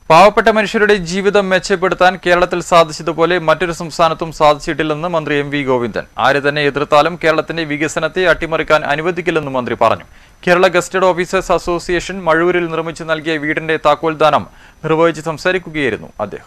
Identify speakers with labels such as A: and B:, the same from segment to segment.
A: പാവപ്പെട്ട മനുഷ്യരുടെ ജീവിതം മെച്ചപ്പെടുത്താൻ കേരളത്തിൽ സാധിച്ചതുപോലെ മറ്റൊരു സംസ്ഥാനത്തും സാധിച്ചിട്ടില്ലെന്ന് മന്ത്രി എം വി ഗോവിന്ദൻ ആര് തന്നെ എതിർത്താലും കേരളത്തിന്റെ വികസനത്തെ അട്ടിമറിക്കാൻ അനുവദിക്കില്ലെന്ന് മന്ത്രി പറഞ്ഞു കേരള ഗസ്റ്റഡ് ഓഫീസേഴ്സ് അസോസിയേഷൻ മഴൂരിൽ നിർമ്മിച്ചു നൽകിയ വീടിന്റെ താക്കോൽദാനം നിർവഹിച്ച് സംസാരിക്കുകയായിരുന്നു അദ്ദേഹം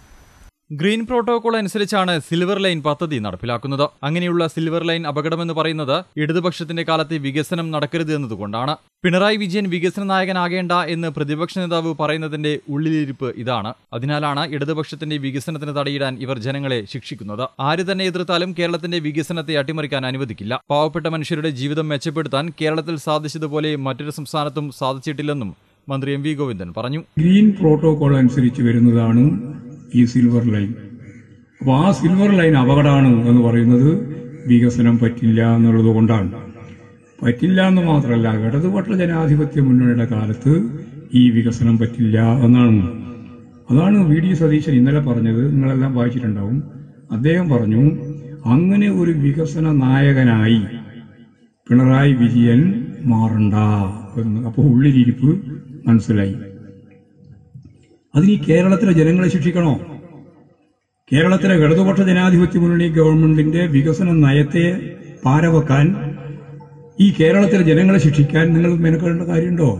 A: ഗ്രീൻ പ്രോട്ടോകോൾ അനുസരിച്ചാണ് സിൽവർ ലൈൻ പദ്ധതി നടപ്പിലാക്കുന്നത് അങ്ങനെയുള്ള സിൽവർ ലൈൻ അപകടമെന്ന് പറയുന്നത് ഇടതുപക്ഷത്തിന്റെ കാലത്തെ വികസനം നടക്കരുത് എന്നതുകൊണ്ടാണ് പിണറായി വിജയൻ വികസന നായകനാകേണ്ട എന്ന് പ്രതിപക്ഷ നേതാവ് പറയുന്നതിന്റെ ഉള്ളിലിരിപ്പ് ഇതാണ് അതിനാലാണ് ഇടതുപക്ഷത്തിന്റെ വികസനത്തിന് തടയിടാൻ ഇവർ ജനങ്ങളെ ശിക്ഷിക്കുന്നത് ആര് തന്നെ എതിർത്താലും കേരളത്തിന്റെ വികസനത്തെ അട്ടിമറിക്കാൻ അനുവദിക്കില്ല പാവപ്പെട്ട മനുഷ്യരുടെ ജീവിതം മെച്ചപ്പെടുത്താൻ കേരളത്തിൽ സാധിച്ചതുപോലെ മറ്റൊരു സംസ്ഥാനത്തും സാധിച്ചിട്ടില്ലെന്നും മന്ത്രി എം വി ഗോവിന്ദൻ പറഞ്ഞു
B: ഗ്രീൻ പ്രോട്ടോകോൾ അനുസരിച്ച് വരുന്നതാണ് ഈ സിൽവർ ലൈൻ അപ്പോൾ ആ സിൽവർ ലൈൻ അപകടമാണ് എന്ന് പറയുന്നത് വികസനം പറ്റില്ല എന്നുള്ളത് കൊണ്ടാണ് പറ്റില്ല എന്ന് മാത്രമല്ല ഇടതുപക്ഷ ജനാധിപത്യ മുന്നണിയുടെ കാലത്ത് ഈ വികസനം പറ്റില്ല എന്നാണ് അതാണ് വി ഡി സതീശൻ ഇന്നലെ പറഞ്ഞത് നിങ്ങളെല്ലാം വായിച്ചിട്ടുണ്ടാവും അദ്ദേഹം പറഞ്ഞു അങ്ങനെ ഒരു വികസന നായകനായി പിണറായി വിജയൻ മാറണ്ട എന്ന് അപ്പോൾ ഉള്ളിലിരിപ്പ് മനസ്സിലായി അതിന് ഈ കേരളത്തിലെ ജനങ്ങളെ ശിക്ഷിക്കണോ കേരളത്തിലെ ഇടതുപക്ഷ ജനാധിപത്യ മുന്നണി ഗവൺമെന്റിന്റെ വികസന നയത്തെ പാരവെക്കാൻ ഈ കേരളത്തിലെ ജനങ്ങളെ ശിക്ഷിക്കാൻ നിങ്ങൾ മെനക്കെടേണ്ട കാര്യമുണ്ടോ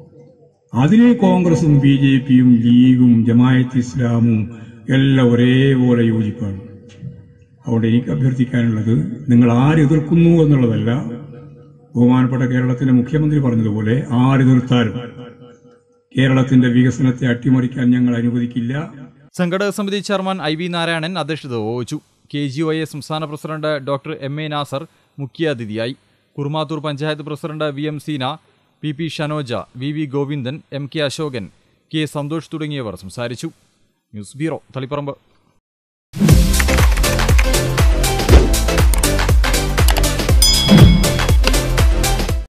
B: അതിന് കോൺഗ്രസും ബി ജെ പിയും ലീഗും ജമായത്ത് ഇസ്ലാമും എല്ലാം ഒരേപോലെ യോജിപ്പാണ് അവിടെ എനിക്ക് അഭ്യർത്ഥിക്കാനുള്ളത് നിങ്ങൾ ആരെതിർക്കുന്നു എന്നുള്ളതല്ല ബഹുമാനപ്പെട്ട കേരളത്തിലെ മുഖ്യമന്ത്രി പറഞ്ഞതുപോലെ ആരെതിർത്താലും കേരളത്തിന്റെ വികസനത്തെ അട്ടിമറിക്കാൻ ഞങ്ങൾ അനുവദിക്കില്ല
A: സംഘടക സമിതി ചെയർമാൻ ഐ വി നാരായണൻ അധ്യക്ഷത വഹിച്ചു കെ ജി ഒ എ സംസ്ഥാന president doctor M A Nasar മുഖ്യാതിഥിയായി Kurumathur panchayat president V M Seena P P Shanoja V V Govindan M K Ashokan K Santhosh തുടങ്ങിയവർ സംസാരിച്ചു ന്യൂസ് ബ്യൂറോ തളിപ്പറമ്പ്